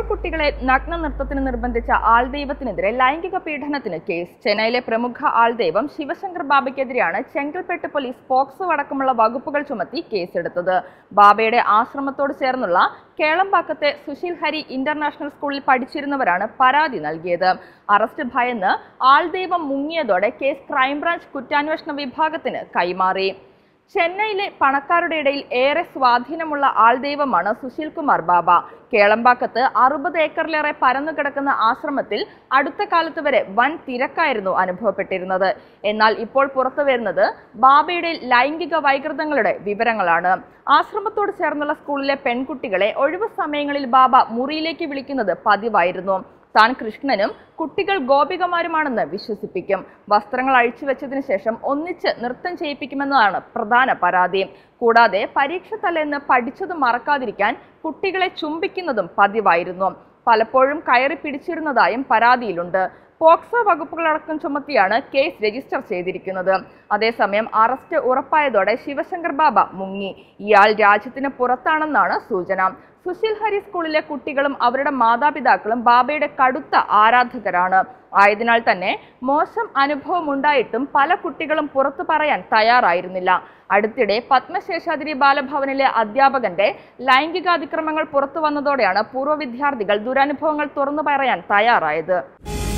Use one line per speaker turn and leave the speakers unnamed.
കുട്ടികളെ നഗ്ന നൃത്തത്തിന് നിർബന്ധിച്ച ആൾദൈവത്തിനെതിരെ ലൈംഗിക പീഡനത്തിന് കേസ് ചെന്നൈയിലെ പ്രമുഖ ആൾദൈവം ശിവശങ്കർ ബാബയ്ക്കെതിരെയാണ് ചെങ്കൽപ്പെട്ട് പോലീസ് പോക്സോ അടക്കമുള്ള വകുപ്പുകൾ ചുമത്തി കേസെടുത്തത് ബാബയുടെ ആശ്രമത്തോട് ചേർന്നുള്ള കേളമ്പാക്കത്തെ സുശീൽ ഹരി ഇന്റർനാഷണൽ സ്കൂളിൽ പഠിച്ചിരുന്നവരാണ് പരാതി നൽകിയത് അറസ്റ്റ് ഭയന്ന് ആൾദൈവം മുങ്ങിയതോടെ കേസ് ക്രൈംബ്രാഞ്ച് കുറ്റാന്വേഷണ വിഭാഗത്തിന് കൈമാറി ചെന്നൈയിലെ പണക്കാരുടെ ഇടയിൽ ഏറെ സ്വാധീനമുള്ള ആൾദൈവമാണ് സുശീൽ കുമാർ ബാബ കേളമ്പാക്കത്ത് അറുപത് ഏക്കറിലേറെ പരന്നു കിടക്കുന്ന ആശ്രമത്തിൽ അടുത്ത കാലത്ത് വരെ വൻ തിരക്കായിരുന്നു അനുഭവപ്പെട്ടിരുന്നത് എന്നാൽ ഇപ്പോൾ പുറത്തു വരുന്നത് ബാബയുടെ ലൈംഗിക വൈകൃതങ്ങളുടെ വിവരങ്ങളാണ് ആശ്രമത്തോട് ചേർന്നുള്ള സ്കൂളിലെ പെൺകുട്ടികളെ ഒഴിവു സമയങ്ങളിൽ ബാബ മുറിയിലേക്ക് വിളിക്കുന്നത് പതിവായിരുന്നു താൻ കൃഷ്ണനും കുട്ടികൾ ഗോപികമാരുമാണെന്ന് വിശ്വസിപ്പിക്കും വസ്ത്രങ്ങൾ അഴിച്ചു വെച്ചതിന് ശേഷം ഒന്നിച്ച് നൃത്തം ചെയ്യിപ്പിക്കുമെന്നതാണ് പ്രധാന പരാതി കൂടാതെ പരീക്ഷ തലേന്ന് പഠിച്ചത് മറക്കാതിരിക്കാൻ കുട്ടികളെ ചുംബിക്കുന്നതും പതിവായിരുന്നു പലപ്പോഴും കയറി പിടിച്ചിരുന്നതായും പരാതിയിലുണ്ട് പോക്സോ വകുപ്പുകളടക്കം ചുമത്തിയാണ് കേസ് രജിസ്റ്റർ ചെയ്തിരിക്കുന്നത് അതേസമയം അറസ്റ്റ് ഉറപ്പായതോടെ ശിവശങ്കർ ബാബ മുങ്ങി ഇയാൾ രാജ്യത്തിന് പുറത്താണെന്നാണ് സൂചന സുശീൽ ഹരി സ്കൂളിലെ കുട്ടികളും അവരുടെ മാതാപിതാക്കളും ബാബയുടെ കടുത്ത ആരാധകരാണ് ആയതിനാൽ തന്നെ മോശം അനുഭവം ഉണ്ടായിട്ടും പല കുട്ടികളും പുറത്തു പറയാൻ തയ്യാറായിരുന്നില്ല അടുത്തിടെ പത്മശേഷാദ്രി ബാലഭവനിലെ അധ്യാപകന്റെ ലൈംഗികാതിക്രമങ്ങൾ പുറത്തു വന്നതോടെയാണ് പൂർവ്വ വിദ്യാർത്ഥികൾ ദുരനുഭവങ്ങൾ തുറന്നു പറയാൻ തയ്യാറായത്